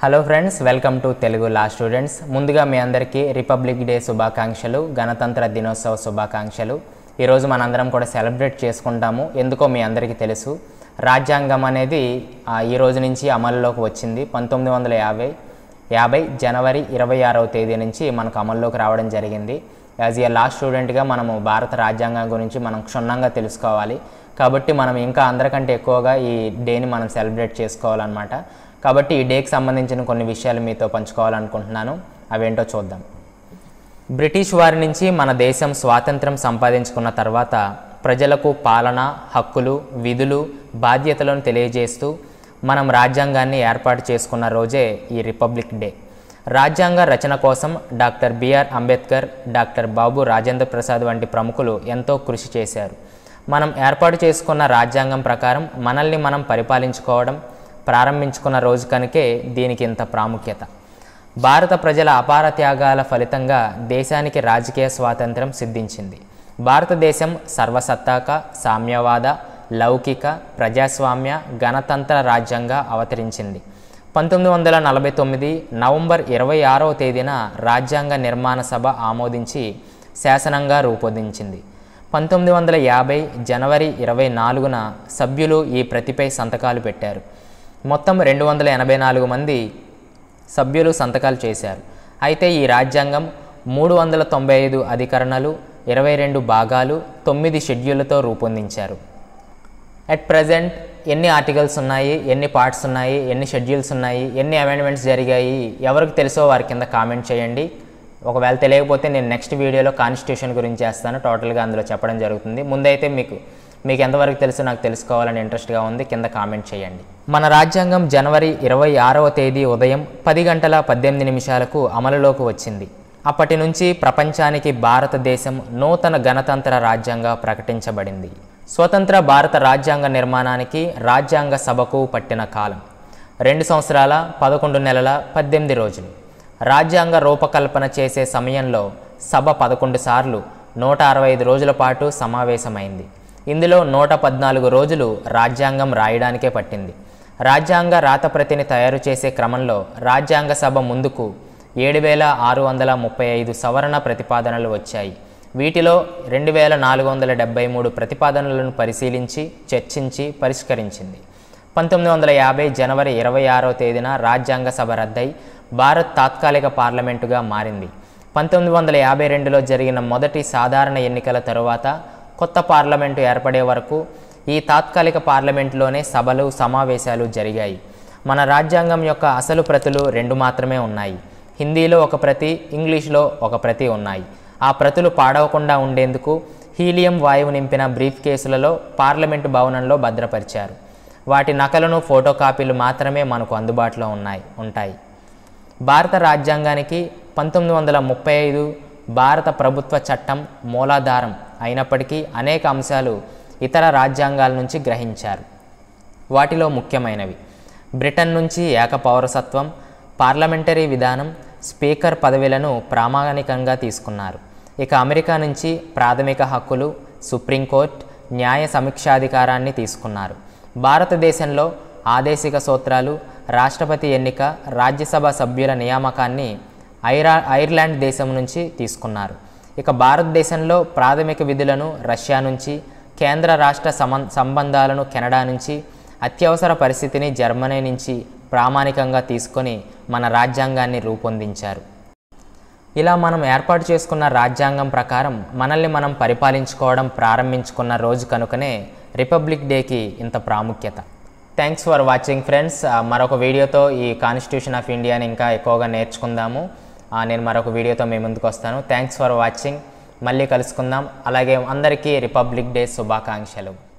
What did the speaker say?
hello friends welcome to Telugu law students ముందుగా మీ అందరికీ రిపబ్లిక్ డే శుభాకాంక్షలు గణతంత్ర దినోత్సవ శుభాకాంక్షలు ఈరోజు మనందరం కూడా సెలబ్రేట్ చేసుకుంటాము ఎందుకో మీ అందరికీ తెలుసు రాజ్యాంగం అనేది ఆ, ఈ రోజు నుంచి అమల్లోకి వచ్చింది పంతొమ్మిది వందల యాభై యాభై జనవరి ఇరవై ఆరవ తేదీ నుంచి మనకు అమల్లోకి రావడం జరిగింది యాజ్ ఏ లా స్టూడెంట్గా మనము భారత రాజ్యాంగం గురించి మనం క్షుణ్ణంగా తెలుసుకోవాలి కాబట్టి మనం ఇంకా అందరికంటే ఎక్కువగా ఈ డేని మనం సెలబ్రేట్ చేసుకోవాలన్నమాట కాబట్టి ఈ డేకి సంబంధించిన కొన్ని విషయాలు మీతో పంచుకోవాలనుకుంటున్నాను అవేంటో చూద్దాం బ్రిటిష్ వారి నుంచి మన దేశం స్వాతంత్రం సంపాదించుకున్న తర్వాత ప్రజలకు పాలన హక్కులు విధులు బాధ్యతలను తెలియజేస్తూ మనం రాజ్యాంగాన్ని ఏర్పాటు చేసుకున్న రోజే ఈ రిపబ్లిక్ డే రాజ్యాంగ రచన కోసం doctor B R Ambedkar doctor Babu Rajendra Prasad వంటి ప్రముఖులు ఎంతో కృషి చేశారు మనం ఏర్పాటు చేసుకున్న రాజ్యాంగం ప్రకారం మనల్ని మనం పరిపాలించుకోవడం ప్రారంభించుకున్న రోజు కనుకే దీనికి ఇంత ప్రాముఖ్యత భారత ప్రజల అపార త్యాగాల ఫలితంగా దేశానికి రాజకీయ స్వాతంత్రం సిద్ధించింది భారతదేశం సర్వసత్తాక సామ్యవాద లౌకిక ప్రజాస్వామ్య గణతంత్ర రాజ్యంగా అవతరించింది పంతొమ్మిది వందల నలభై తొమ్మిది నవంబర్ ఇరవై ఆరవ తేదీన రాజ్యాంగ నిర్మాణ సభ ఆమోదించి శాసనంగా రూపొందించింది పంతొమ్మిది వందల యాభై జనవరి ఇరవై నాలుగున సభ్యులు ఈ ప్రతిపై సంతకాలు పెట్టారు మొత్తం రెండు వందల ఎనభై నాలుగు మంది సభ్యులు సంతకాలు చేశారు అయితే ఈ రాజ్యాంగం మూడు వందల తొంభై ఐదు అధికరణలు ఇరవై రెండు భాగాలు తొమ్మిది షెడ్యూళ్లతో రూపొందించారు అట్ ప్రజెంట్ ఎన్ని ఆర్టికల్స్ ఉన్నాయి ఎన్ని పార్ట్స్ ఉన్నాయి ఎన్ని షెడ్యూల్స్ ఉన్నాయి ఎన్ని అమెండ్మెంట్స్ జరిగాయి ఎవరికి తెలుసో వారి కింద కామెంట్ చేయండి ఒకవేళ తెలియకపోతే నేను నెక్స్ట్ వీడియోలో కాన్స్టిట్యూషన్ గురించి చేస్తాను టోటల్గా అందులో చెప్పడం జరుగుతుంది ముందైతే మీకు మీకు ఎంతవరకు తెలుసో నాకు తెలుసుకోవాలని ఇంట్రెస్ట్గా ఉంది కింద కామెంట్ చేయండి మన రాజ్యాంగం జనవరి ఇరవై ఆరవ తేదీ ఉదయం పది గంటల పద్దెనిమిది నిమిషాలకు అమలులోకి వచ్చింది అప్పటి నుంచి ప్రపంచానికి భారతదేశం నూతన గణతంత్ర రాజ్యంగా ప్రకటించబడింది స్వతంత్ర భారత రాజ్యాంగ నిర్మాణానికి రాజ్యాంగ సభకు పట్టిన కాలం రెండు సంవత్సరాల పదకొండు నెలల పద్దెనిమిది రోజులు రాజ్యాంగ రూపకల్పన చేసే సమయంలో సభ పదకొండు సార్లు నూట అరవై ఐదు రోజుల పాటు సమావేశమైంది ఇందులో నూట పద్నాలుగు రోజులు రాజ్యాంగం రాయడానికే పట్టింది రాజ్యాంగ రాతప్రతిని తయారు చేసే క్రమంలో రాజ్యాంగ సభ ముందుకు ఏడు వేల ఆరు వందల ముప్పై ఐదు సవరణ ప్రతిపాదనలు వచ్చాయి వీటిలో రెండు వేల నాలుగు వందల డెబ్బై మూడు ప్రతిపాదనలను పరిశీలించి చర్చించి పరిష్కరించింది పంతొమ్మిది వందల యాభై జనవరి ఇరవై ఆరో తేదీన రాజ్యాంగ సభ రద్దై భారత్ తాత్కాలిక పార్లమెంటుగా మారింది పంతొమ్మిది వందల యాభై రెండులో జరిగిన మొదటి సాధారణ ఎన్నికల తరువాత కొత్త పార్లమెంటు ఏర్పడే వరకు ఈ తాత్కాలిక పార్లమెంటులోనే సభలు సమావేశాలు జరిగాయి మన రాజ్యాంగం యొక్క అసలు ప్రతులు రెండు మాత్రమే ఉన్నాయి హిందీలో ఒక ప్రతి ఇంగ్లీష్లో ఒక ప్రతి ఉన్నాయి ఆ ప్రతులు పాడవకుండా ఉండేందుకు హీలియం వాయువు నింపిన బ్రీఫ్ కేసులలో పార్లమెంటు భవనంలో భద్రపరిచారు వాటి నకలను ఫోటో కాపీలు మాత్రమే మనకు అందుబాటులో ఉన్నాయి ఉంటాయి భారత రాజ్యాంగానికి పంతొమ్మిది వందల ముప్పై ఐదు భారత ప్రభుత్వ చట్టం మూలాధారం అయినప్పటికీ అనేక అంశాలు ఇతర రాజ్యాంగాల నుంచి గ్రహించారు వాటిలో ముఖ్యమైనవి బ్రిటన్ నుంచి ఏక పౌరసత్వం పార్లమెంటరీ విధానం స్పీకర్ పదవులను ప్రామాణికంగా తీసుకున్నారు ఇక అమెరికా నుంచి ప్రాథమిక హక్కులు సుప్రీంకోర్టు న్యాయ సమీక్షాధికారాన్ని తీసుకున్నారు భారతదేశంలో ఆదేశిక సూత్రాలు రాష్ట్రపతి ఎన్నిక రాజ్యసభ సభ్యుల నియామకాన్ని ఐరా ఐర్లాండ్ దేశం నుంచి తీసుకున్నారు ఇక భారతదేశంలో ప్రాథమిక విధులను రష్యా నుంచి కేంద్ర రాష్ట్ర సమం సంబంధాలను కెనడా నుంచి అత్యవసర పరిస్థితిని జర్మనీ నుంచి ప్రామాణికంగా తీసుకొని మన రాజ్యాంగాన్ని రూపొందించారు ఇలా మనం ఏర్పాటు చేసుకున్న రాజ్యాంగం ప్రకారం మనల్ని మనం పరిపాలించుకోవడం ప్రారంభించుకున్న రోజు కనుకనే రిపబ్లిక్ డేకి ఇంత ప్రాముఖ్యత థ్యాంక్స్ ఫర్ వాచింగ్ ఫ్రెండ్స్ మరొక వీడియోతో ఈ కాన్స్టిట్యూషన్ ఆఫ్ ఇండియాని ఇంకా ఎక్కువగా నేర్చుకుందాము ఆ, నేను మరొక వీడియోతో మీ ముందుకు వస్తాను థ్యాంక్స్ ఫర్ వాచింగ్ మళ్ళీ కలుసుకుందాం అలాగే అందరికీ రిపబ్లిక్ డే శుభాకాంక్షలు